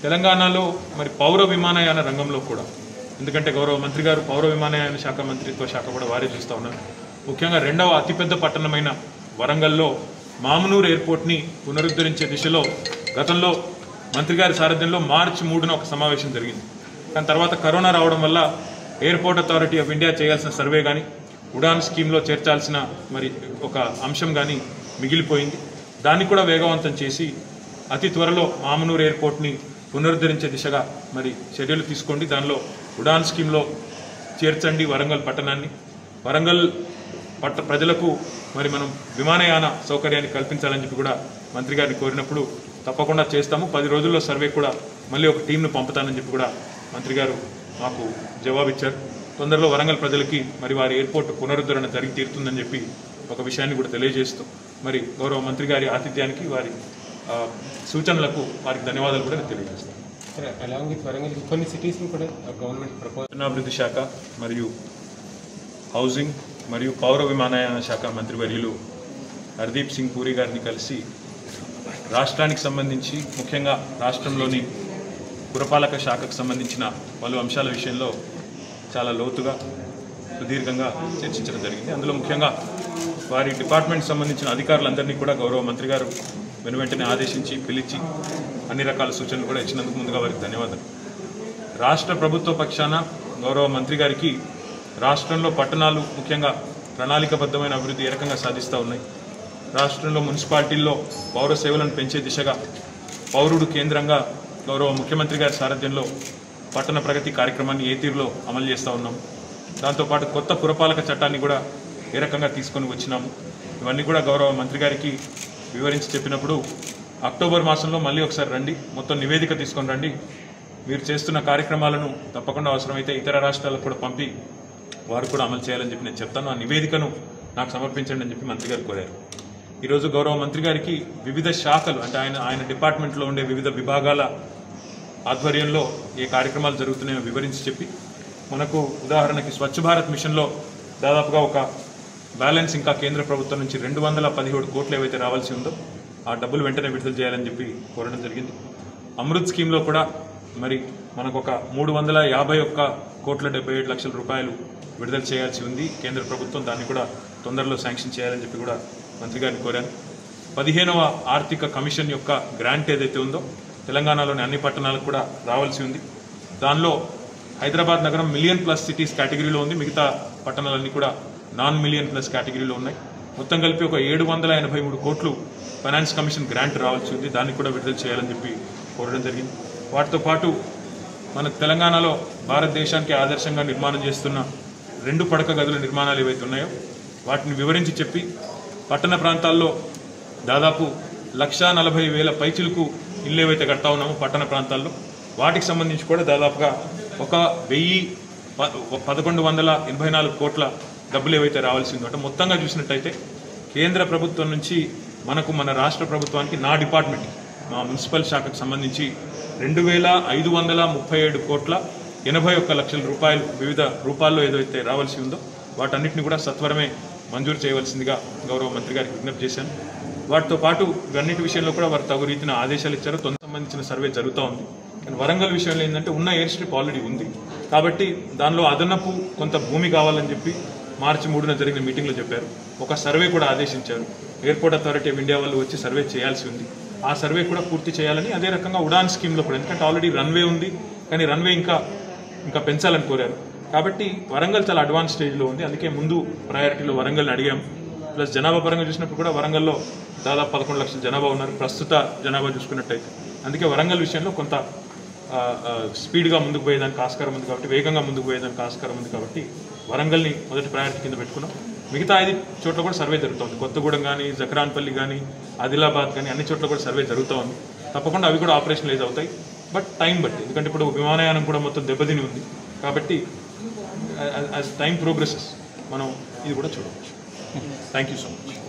తెలంగాణలో మరి పౌర విమానయాన రంగంలో కూడా ఎందుకంటే గౌరవ మంత్రి గారు పౌర విమానయాన శాఖ మంత్రిత్వ శాఖ కూడా వారే చూస్తూ ఉన్నారు ముఖ్యంగా రెండవ అతిపెద్ద పట్టణమైన వరంగల్లో మామనూరు ఎయిర్పోర్ట్ని పునరుద్ధరించే దిశలో గతంలో మంత్రి గారి సారథ్యంలో మార్చి మూడున ఒక సమావేశం జరిగింది కానీ తర్వాత కరోనా రావడం వల్ల ఎయిర్పోర్ట్ అథారిటీ ఆఫ్ ఇండియా చేయాల్సిన సర్వే కానీ ఉడాన్ స్కీమ్లో చేర్చాల్సిన మరి ఒక అంశం కానీ మిగిలిపోయింది దాన్ని కూడా వేగవంతం చేసి అతి త్వరలో మామనూరు ఎయిర్పోర్ట్ని పునరుద్ధరించే దిశగా మరి చర్యలు తీసుకోండి దానిలో ఉడాన్ స్కీమ్లో చేర్చండి వరంగల్ పట్టణాన్ని వరంగల్ పట్ట ప్రజలకు మరి మనం విమానయాన సౌకర్యాన్ని కల్పించాలని చెప్పి కూడా మంత్రి గారిని కోరినప్పుడు తప్పకుండా చేస్తాము పది రోజుల్లో సర్వే కూడా మళ్ళీ ఒక టీంను పంపుతానని చెప్పి కూడా మంత్రి గారు మాకు జవాబిచ్చారు తొందరలో వరంగల్ ప్రజలకి మరి వారి ఎయిర్పోర్ట్ పునరుద్ధరణ జరిగి తీరుతుందని చెప్పి ఒక విషయాన్ని కూడా తెలియజేస్తూ మరి గౌరవ మంత్రి గారి ఆతిథ్యానికి వారి ఆ, సూచనలకు వారికి ధన్యవాదాలు కూడా నేను తెలియజేస్తాను సరే అలాంగ్ విత్ వరంగల్ కొన్ని సిటీస్ని కూడా గవర్నమెంట్ ప్రపోజ్ పట్టణాభివృద్ధి శాఖ మరియు హౌసింగ్ మరియు పౌర విమానయాన శాఖ మంత్రివర్యులు హర్దీప్ సింగ్ పూరి గారిని కలిసి రాష్ట్రానికి సంబంధించి ముఖ్యంగా రాష్ట్రంలోని పురపాలక శాఖకు సంబంధించిన పలు అంశాల విషయంలో చాలా లోతుగా సుదీర్ఘంగా చర్చించడం జరిగింది అందులో ముఖ్యంగా వారి డిపార్ట్మెంట్ సంబంధించిన అధికారులందరినీ కూడా గౌరవ మంత్రి గారు వెను వెంటనే ఆదేశించి పిలిచి అన్ని రకాల సూచనలు కూడా ఇచ్చినందుకు ముందుగా వారికి ధన్యవాదాలు రాష్ట్ర ప్రభుత్వ పక్షాన గౌరవ మంత్రి గారికి రాష్ట్రంలో పట్టణాలు ముఖ్యంగా ప్రణాళికబద్ధమైన అభివృద్ధి ఏ రకంగా సాధిస్తూ ఉన్నాయి రాష్ట్రంలో మున్సిపాలిటీల్లో పౌర సేవలను పెంచే దిశగా పౌరుడు కేంద్రంగా గౌరవ ముఖ్యమంత్రి గారి సారథ్యంలో పట్టణ ప్రగతి కార్యక్రమాన్ని ఏ తీరులో అమలు చేస్తూ ఉన్నాం దాంతోపాటు కొత్త పురపాలక చట్టాన్ని కూడా ఏ రకంగా తీసుకొని వచ్చినాము ఇవన్నీ కూడా గౌరవ మంత్రి గారికి వివరించి చెప్పినప్పుడు అక్టోబర్ మాసంలో మళ్ళీ ఒకసారి రండి మొత్తం నివేదిక తీసుకొని రండి మీరు చేస్తున్న కార్యక్రమాలను తప్పకుండా అవసరమైతే ఇతర రాష్ట్రాలకు కూడా పంపి వారు కూడా అమలు చేయాలని చెప్పి నేను చెప్తాను ఆ నివేదికను నాకు సమర్పించండి అని చెప్పి మంత్రి గారు కోరారు ఈరోజు గౌరవ మంత్రి గారికి వివిధ శాఖలు అంటే ఆయన ఆయన డిపార్ట్మెంట్లో ఉండే వివిధ విభాగాల ఆధ్వర్యంలో ఏ కార్యక్రమాలు జరుగుతున్నాయో వివరించి చెప్పి మనకు ఉదాహరణకి స్వచ్ఛ భారత్ మిషన్లో దాదాపుగా ఒక బ్యాలెన్స్ ఇంకా కేంద్ర ప్రభుత్వం నుంచి రెండు వందల పదిహేడు కోట్లు ఏవైతే రావాల్సి ఉందో ఆ డబ్బులు వెంటనే విడుదల చేయాలని చెప్పి కోరడం జరిగింది అమృత్ స్కీమ్లో కూడా మరి మనకు ఒక మూడు వందల యాభై ఒక్క కోట్ల డెబ్బై ఏడు లక్షల రూపాయలు విడుదల చేయాల్సి ఉంది కేంద్ర ప్రభుత్వం దాన్ని కూడా తొందరలో శాంక్షన్ చేయాలని చెప్పి కూడా మంత్రి గారిని కోరాను పదిహేనవ ఆర్థిక కమిషన్ యొక్క గ్రాంట్ ఏదైతే ఉందో తెలంగాణలోని అన్ని పట్టణాలకు కూడా రావాల్సి ఉంది దానిలో హైదరాబాద్ నగరం మిలియన్ ప్లస్ సిటీస్ కేటగిరీలో ఉంది మిగతా పట్టణాలన్నీ కూడా నాన్ మిలియన్ ప్లస్ కేటగిరీలో ఉన్నాయి మొత్తం కలిపి ఒక ఏడు వందల ఎనభై మూడు కోట్లు ఫైనాన్స్ కమిషన్ గ్రాంట్ రావాల్సి ఉంది దాన్ని కూడా విడుదల చేయాలని చెప్పి కోరడం జరిగింది వాటితో పాటు మన తెలంగాణలో భారతదేశానికి ఆదర్శంగా నిర్మాణం చేస్తున్న రెండు పడక గదుల నిర్మాణాలు ఏవైతే ఉన్నాయో వాటిని వివరించి చెప్పి పట్టణ ప్రాంతాల్లో దాదాపు లక్షా నలభై వేల పైచిలకు ఇల్లు ఏవైతే కడతా ఉన్నామో పట్టణ ప్రాంతాల్లో వాటికి సంబంధించి కూడా దాదాపుగా ఒక వెయ్యి ప- పదకొండు వందల ఎనభై నాలుగు కోట్ల డబ్బులు ఏవైతే రావాల్సి ఉందో అంటే మొత్తంగా చూసినట్టయితే కేంద్ర ప్రభుత్వం నుంచి మనకు మన రాష్ట్ర ప్రభుత్వానికి నా డిపార్ట్మెంట్ మా మున్సిపల్ శాఖకు సంబంధించి రెండు వేల ఐదు వందల ముప్పై ఏడు కోట్ల ఎనభై ఒక్క లక్షల రూపాయలు వివిధ రూపాల్లో ఏదైతే రావాల్సి ఉందో వాటన్నిటిని కూడా సత్వరమే మంజూరు చేయవలసిందిగా గౌరవ మంత్రి గారికి విజ్ఞప్తి చేశాను వాటితో పాటు ఇవన్నిటి విషయంలో కూడా వారు తగు రీతిన ఆదేశాలు ఇచ్చారు తొందర సంబంధించిన సర్వే జరుగుతూ ఉంది కానీ వరంగల్ విషయంలో ఏంటంటే ఉన్న ఎయిర్ స్ట్రిప్ ఆల్రెడీ ఉంది కాబట్టి దానిలో అదనపు కొంత భూమి కావాలని చెప్పి మార్చి మూడున జరిగిన మీటింగ్లో చెప్పారు ఒక సర్వే కూడా ఆదేశించారు ఎయిర్పోర్ట్ అథారిటీ ఆఫ్ ఇండియా వాళ్ళు వచ్చి సర్వే చేయాల్సి ఉంది ఆ సర్వే కూడా పూర్తి చేయాలని అదే రకంగా ఉడాన్ స్కీమ్లో కూడా ఎందుకంటే ఆల్రెడీ రన్వే ఉంది కానీ రన్వే ఇంకా ఇంకా పెంచాలని కోరారు కాబట్టి వరంగల్ చాలా అడ్వాన్స్ స్టేజ్లో ఉంది అందుకే ముందు ప్రయారిటీలో వరంగల్ని అడిగాం ప్లస్ జనాభా పరంగా చూసినప్పుడు కూడా వరంగల్లో దాదాపు పదకొండు లక్షల జనాభా ఉన్నారు ప్రస్తుత జనాభా చూసుకున్నట్టయితే అందుకే వరంగల్ విషయంలో కొంత ఆ, ఆ, స్పీడ్గా ముందుకు పోయేదానికి ఆస్కారం ఉంది కాబట్టి వేగంగా ముందుకు పోయేదానికి ఆస్కారం ఉంది కాబట్టి వరంగల్ని మొదటి ప్రయారిటీ కింద పెట్టుకున్నాం మిగతా ఐదు చోట్ల కూడా సర్వే జరుగుతుంది కొత్తగూడెం కానీ జక్రాన్పల్లి కానీ ఆదిలాబాద్ కానీ అన్ని చోట్ల కూడా సర్వే జరుగుతూ ఉంది తప్పకుండా అవి కూడా ఆపరేషనలైజ్ అవుతాయి బట్ టైం బట్టి ఎందుకంటే ఇప్పుడు విమానయానం కూడా మొత్తం దెబ్బతిని ఉంది కాబట్టి యాజ్ టైం ప్రోగ్రెసెస్ మనం ఇది కూడా చూడవచ్చు థ్యాంక్ యూ సో మచ్